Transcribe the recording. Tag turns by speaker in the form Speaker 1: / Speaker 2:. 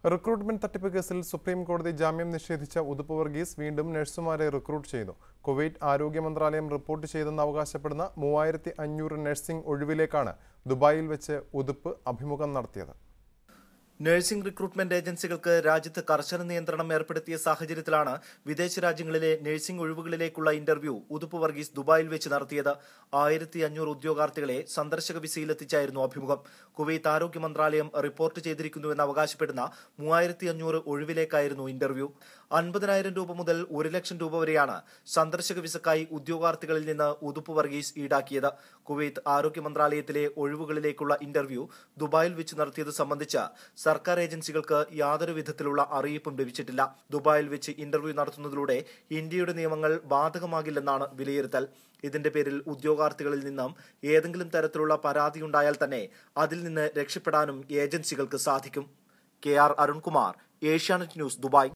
Speaker 1: recruitment തട്ടിപ്പ് കേസിൽ supreme കോടതി ജാമ്യം നിഷേധിച്ച ഉതുപ്പ് വർഗീസ് വീണ്ടും നഴ്സുമാരെ റിക്രൂട്ട് ചെയ്തു കുവൈറ്റ് ആരോഗ്യ മന്ത്രാലയം റിപ്പോർട്ട് ചെയ്തെന്ന് അവകാശപ്പെടുന്ന മൂവായിരത്തി അഞ്ഞൂറ് നഴ്സിംഗ് ഒഴിവിലേക്കാണ് ദുബായിൽ വെച്ച് ഉതുപ്പ് അഭിമുഖം നടത്തിയത്
Speaker 2: നഴ്സിംഗ് റിക്രൂട്ട്മെന്റ് ഏജൻസികൾക്ക് രാജ്യത്ത് കർശന നിയന്ത്രണം ഏർപ്പെടുത്തിയ സാഹചര്യത്തിലാണ് വിദേശ രാജ്യങ്ങളിലെ നഴ്സിംഗ് ഒഴിവുകളിലേക്കുള്ള ഇന്റർവ്യൂ ഉതുപ്പ് വർഗീസ് ദുബായിൽ വെച്ച് നടത്തിയത് ആയിരത്തി അഞ്ഞൂറ് ഉദ്യോഗാർത്ഥികളെ സന്ദർശക വിസയിലെത്തിച്ചായിരുന്നു അഭിമുഖം കുവൈത്ത് ആരോഗ്യ മന്ത്രാലയം റിപ്പോർട്ട് ചെയ്തിരിക്കുന്നുവെന്ന് അവകാശപ്പെടുന്ന മൂവായിരത്തി അഞ്ഞൂറ് ഒഴിവിലേക്കായിരുന്നു ഇന്റർവ്യൂ അൻപതിനായിരം രൂപ മുതൽ ഒരു ലക്ഷം രൂപ വരെയാണ് സന്ദർശക വിസക്കായി ഉദ്യോഗാർത്ഥികളിൽ നിന്ന് ഉതുപ്പ് വർഗീസ് ഈടാക്കിയത് കുവൈത്ത് ആരോഗ്യ മന്ത്രാലയത്തിലെ ഒഴിവുകളിലേക്കുള്ള ഇന്റർവ്യൂ ദുബായിൽ വെച്ച് നടത്തിയത് സംബന്ധിച്ച് സർക്കാർ ഏജൻസികൾക്ക് യാതൊരു വിധത്തിലുള്ള അറിയിപ്പും ലഭിച്ചിട്ടില്ല ദുബായിൽ വെച്ച് ഇന്റർവ്യൂ നടത്തുന്നതിലൂടെ ഇന്ത്യയുടെ നിയമങ്ങൾ ബാധകമാകില്ലെന്നാണ് വിലയിരുത്തൽ ഇതിന്റെ പേരിൽ ഉദ്യോഗാർത്ഥികളിൽ നിന്നും ഏതെങ്കിലും തരത്തിലുള്ള പരാതിയുണ്ടായാൽ തന്നെ അതിൽ നിന്ന് രക്ഷപ്പെടാനും ഏജൻസികൾക്ക് സാധിക്കും K R Arunkumar Asianet news Dubai